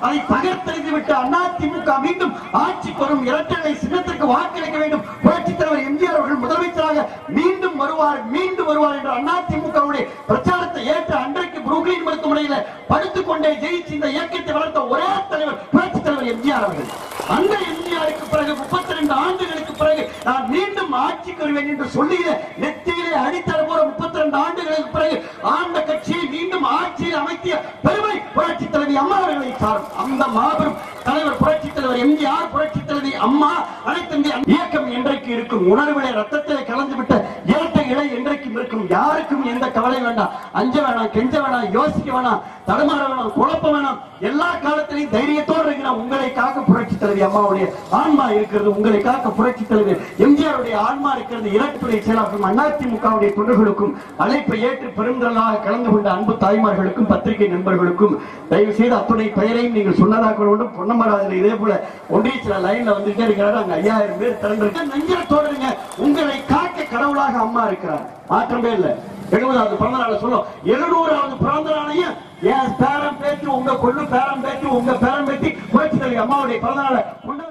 அதை தகர்த்தெறிந்து விட்டு அதிமுக மீண்டும் ஆட்சி பெறும் இரட்டை சின்னத்திற்கு வாக்களிக்க வேண்டும் புரட்சித் தலைவர் எம்ஜிஆர் அவர்கள் முதலமைச்சராக மீண்டும் வருவார் மீண்டும் வருவார் என்ற அதிமுகவுடைய பிரச்சாரத்தை ஏற்று அன்றைக்கு புரூக்லின் மருத்துவமனையில படுத்துக் கொண்டே ஜெயிச்சு இந்த இயக்கத்தை வளர்த்த ஒரே தலைவர் புரட்சித் தலைவர் எம்ஜிஆர் அவர்கள் அந்த எம்ஜிஆருக்கு பிறகு முப்பத்தி ரெண்டு ஆண்டுகளுக்கு பிறகு நான் மீண்டும் ஆட்சிக்கு வருவேன் என்று சொல்லுகிற நெத்தியிலே அடித்தர போற முப்பத்தி ரெண்டு ஆண்டுகளுக்கு பிறகு ஆண்ட கட்சியை மீண்டும் ஆட்சியில் அமைத்திய பெருமை புரட்சி தலைவி அம்மா அவர்களை சாரும் அந்த மாபெரும் தலைவர் புரட்சி தலைவர் எம்ஜிஆர் புரட்சி தலைவி அம்மா அனைத்து இந்திய இயக்கம் என்றைக்கு இருக்கும் உணர்விலே ரத்தத்திலே கலந்து விட்ட இரட்டை இலை என்றைக்கும் இருக்கும் யாருக்கும் எந்த கவலை வேண்டாம் அஞ்ச வேணாம் கெஞ்ச வேணாம் யோசிக்க வேணாம் தடுமாற வேணாம் குழப்ப வேணாம் எல்லா காலத்திலையும் தைரியத்தோடு இருக்கிற உங்களை காக்க புரட்சி தலைவி அம்மாவுடைய ஆன்மா இருக்கிறது உங்களை காக்க புரட்சி தலைவர் எம்ஜிஆருடைய ஆன்மா இருக்கிறது இரட்டுடைய செயலாளரும் அதிமுகவுடைய தொண்டர்களுக்கும் அழைப்பை ஏற்று பெருந்திரளாக கலந்து கொண்ட அன்பு தாய்மார்களுக்கும் பத்திரிகை நண்பர்களுக்கும் தயவு செய்து அத்துணை பெயரையும் நீங்கள் சொன்னதாக வேண்டும் பொன்னமராஜில் இதே போல ஒன்றிய சில லைன்ல வந்துட்டே இருக்கிறாரு அங்க ஐயாயிரம் பேர் திரண்டிருக்க நெஞ்சத்தோடுங்க உங்களை காக்க கடவுளாக அம்மா இருக்கிறார் மாற்றமே இல்லை எழுபதாவது பிறந்த நாளை சொல்லும் எழுநூறாவது பிறந்த நாளையும் என் பேரம் பேச்சு உங்க கொள்ளு பேரம் பேச்சு உங்க பேரம் பேச்சு புரட்சி தலைவி அம்மாவுடைய பிறந்த நாளை கொண்டாட